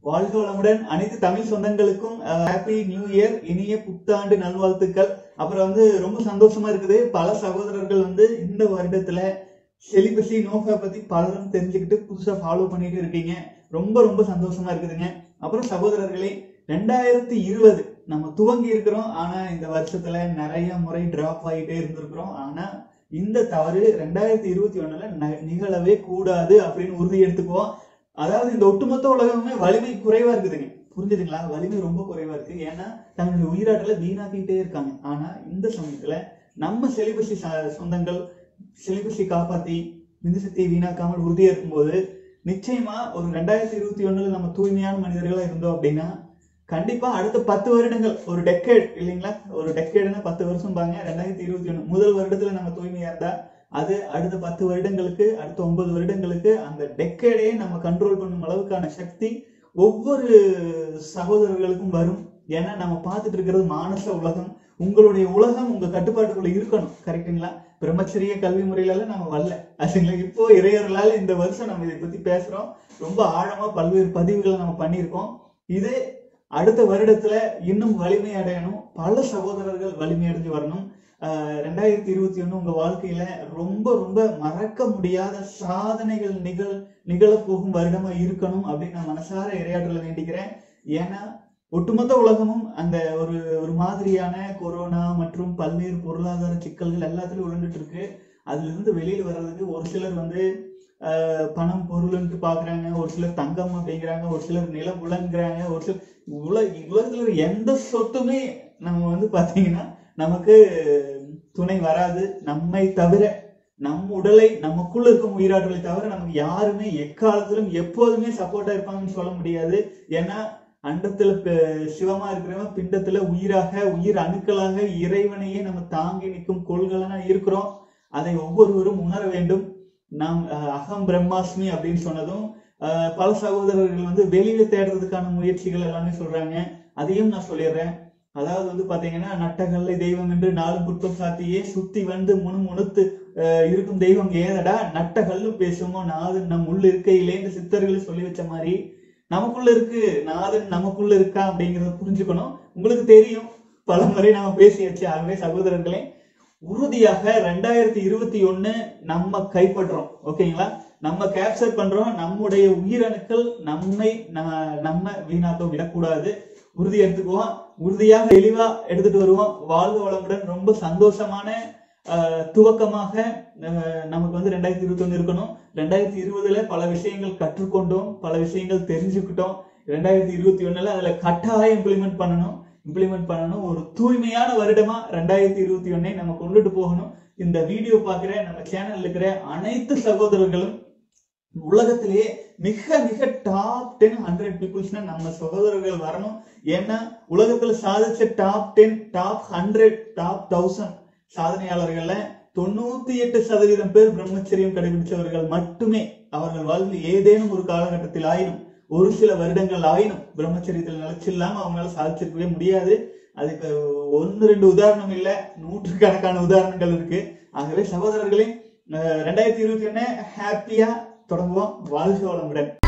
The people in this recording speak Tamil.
வாழ்க வளமுடன் அனைத்து தமிழ் சொந்தங்களுக்கும் ஹாப்பி நியூ இயர் இனிய புத்தாண்டு நல்வாழ்த்துக்கள் அப்புறம் வந்து ரொம்ப சந்தோஷமா இருக்குது பல சகோதரர்கள் வந்து இந்த வருடத்துல செலிபஸி நோஃபா பத்தி பலரும் தெரிஞ்சுக்கிட்டு புதுசா ஃபாலோ பண்ணிட்டு இருக்கீங்க ரொம்ப ரொம்ப சந்தோஷமா இருக்குதுங்க அப்புறம் சகோதரர்களே ரெண்டாயிரத்தி இருபது நம்ம துவங்கி இருக்கிறோம் ஆனா இந்த வருஷத்துல நிறைய முறை டிராப் ஆகிட்டே இருந்திருக்கிறோம் ஆனா இந்த தவறு ரெண்டாயிரத்தி இருபத்தி ஒண்ணுல ந- நிகழவே கூடாது அப்படின்னு உறுதி எடுத்துக்குவோம் அதாவது இந்த ஒட்டுமொத்த உலகமே வலிமை குறைவா இருக்குதுங்க புரிஞ்சுதுங்களா வலிமை ரொம்ப குறைவா இருக்கு ஏன்னா தங்களுடைய உயிராற்றலை வீணாக்கிட்டே இருக்காங்க ஆனா இந்த சமயத்துல நம்ம செலிபஸி சொந்தங்கள் செலிபஸை காப்பாத்தி விந்து சக்தியை வீணாக்காமல் உறுதியா இருக்கும்போது நிச்சயமா ஒரு ரெண்டாயிரத்தி இருபத்தி ஒண்ணுல நம்ம தூய்மையான மனிதர்களா இருந்தோம் அப்படின்னா கண்டிப்பா அடுத்த பத்து வருடங்கள் ஒரு டெக்கேட் இல்லைங்களா ஒரு டெக்கேடுன்னா பத்து வருஷம் பாங்க ரெண்டாயிரத்தி இருபத்தி ஒண்ணு முதல் வருடத்துல நம்ம தூய்மையா இருந்தா அது அடுத்த பத்து வருடங்களுக்கு அடுத்த ஒன்பது வருடங்களுக்கு அந்த டெக்கேடையே நம்ம கண்ட்ரோல் பண்ணும் அளவுக்கான சக்தி ஒவ்வொரு சகோதரர்களுக்கும் வரும் ஏன்னா நம்ம பார்த்துட்டு இருக்கிறது மானச உலகம் உங்களுடைய உலகம் உங்க கட்டுப்பாட்டுக்குள்ள இருக்கணும் கரெக்டுங்களா பிரம்மச்சரிய கல்வி முறையில எல்லாம் நம்ம வரல அதுங்களா இப்போ இறையர்களால இந்த வருஷம் நம்ம இதை பத்தி பேசுறோம் ரொம்ப ஆழமா பல்வேறு பதிவுகளை நம்ம பண்ணியிருக்கோம் இது அடுத்த வருடத்துல இன்னும் வலிமை அடையணும் பல சகோதரர்கள் வலிமை அடைஞ்சு வரணும் ஆஹ் ரெண்டாயிரத்தி இருபத்தி ஒண்ணு உங்க வாழ்க்கையில ரொம்ப ரொம்ப மறக்க முடியாத சாதனைகள் நிகழ் நிகழப்போகும் வருடமா இருக்கணும் அப்படின்னு நான் மனசார இரையாற்றல வேண்டிக்கிறேன் ஏன்னா ஒட்டுமொத்த உலகமும் அந்த ஒரு ஒரு மாதிரியான கொரோனா மற்றும் பல்வேறு பொருளாதார சிக்கல்கள் எல்லாத்துலயும் உழந்துட்டு இருக்கு அதுல இருந்து வெளியில வர்றதுக்கு ஒரு சிலர் வந்து ஆஹ் பணம் பொருள்ன்ட்டு பாக்குறாங்க ஒரு சிலர் தங்கம் அப்படிங்கிறாங்க ஒரு சிலர் நிலம் உலங்குறாங்க ஒரு சிலர் உல உலகத்துல இருக்கிற எந்த சொத்துமே நம்ம வந்து பாத்தீங்கன்னா நமக்கு துணை வராது நம்மை தவிர நம் உடலை நமக்குள்ள இருக்கும் உயிராற்றலை தவிர நமக்கு யாருமே எக்காலத்திலும் எப்போதுமே சப்போர்ட்டா இருப்பாங்கன்னு சொல்ல முடியாது ஏன்னா அண்டத்துல ப- சிவமா இருக்கிறவன் பிண்டத்துல உயிராக உயிர் அணுக்களாக இறைவனையே நம்ம தாங்கி நிற்கும் கொள்கலனா இருக்கிறோம் அதை ஒவ்வொருவரும் உணர வேண்டும் நாம் அஹ், அகம் பிரம்மாஸ்மி அப்படின்னு சொன்னதும் அஹ், பல சகோதரர்கள் வந்து வெளியில தேடுறதுக்கான முயற்சிகள் எல்லாமே சொல்றாங்க அதையும் நான் சொல்லிடுறேன் அதாவது வந்து பாத்தீங்கன்னா நட்டகல்லை தெய்வம் என்று நாளும் குற்றம் சாத்தியே சுத்தி வந்து முணுமுணுத்து அஹ், இருக்கும் தெய்வம் ஏதடா நட்டகல்லும் பேசுமோ நாதன் நம் உள்ள இருக்கையிலேன்னு சித்தர்கள் சொல்லி வச்ச மாதிரி நமக்குள்ள இருக்கு நாதன் நமக்குள்ள இருக்கா அப்படிங்கறத புரிஞ்சுக்கணும் உங்களுக்கு தெரியும் பல முறை நாம பேசியாச்சு ஆகவே சகோதரர்களே உறுதியாக ரெண்டாயிரத்தி இருபத்தி ஒண்ணு நம்ம கைப்பற்றோம் ஓகேங்களா நம்ம கேப்சர் பண்றோம் நம்முடைய உயிரணுக்கள் நம்மை ந- நம்ம வீணாக்க விடக்கூடாது உறுதி எடுத்துக்குவோம் உறுதியாக தெளிவா எடுத்துட்டு வருவோம் வாழ்வு வளமுடன் ரொம்ப சந்தோஷமான ஆஹ், துவக்கமாக ஆஹ், நமக்கு வந்து ரெண்டாயிரத்தி இருபத்தி ஒண்ணு இருக்கணும் ரெண்டாயிரத்தி இருபதுல பல விஷயங்கள் கற்றுக்கொண்டோம் பல விஷயங்கள் தெரிஞ்சுக்கிட்டோம் ரெண்டாயிரத்தி இருபத்தி ஒண்ணுல அதுல கட்டாயம் இம்ப்ளிமெண்ட் பண்ணணும் இம்ப்ளிமெண்ட் பண்ணணும் ஒரு தூய்மையான வருடமா ரெண்டாயிரத்தி இருபத்தி ஒன்னை நம்ம கொண்டுட்டு போகணும் இந்த வீடியோ பார்க்குற நம்ம சேனல்ல இருக்கிற அனைத்து சகோதரர்களும் உலகத்திலேயே மிக மிக டாப் டென் ஹண்ட்ரட் பீப்புள்ஸ்னா நம்ம சகோதரர்கள் வரணும் ஏன்னா உலகத்துல சாதிச்ச top ten top hundred top thousand சாதனையாளர்கள்ல தொண்ணூத்தி எட்டு சதவீதம் பேர் பிரம்மச்சரியம் கடைபிடிச்சவர்கள் மட்டுமே அவர்கள் வாழ்வில் ஏதேனும் ஒரு காலகட்டத்தில் ஆயினும் ஒரு சில வருடங்கள் ஆயினும் பிரம்மச்சரியத்தில் நிலைச்சில்லாம அவங்களால சாதிச்சிருக்கவே முடியாது அதுக்கு ஒன்னு ரெண்டு உதாரணம் இல்ல நூற்றுக்கணக்கான உதாரணங்கள் இருக்கு ஆகவே சகோதரர்களே அஹ் ரெண்டாயிரத்தி இருபத்தி ஒண்ணு ஹாப்பியா தொடங்குவோம் வாழ்க வளமுடன்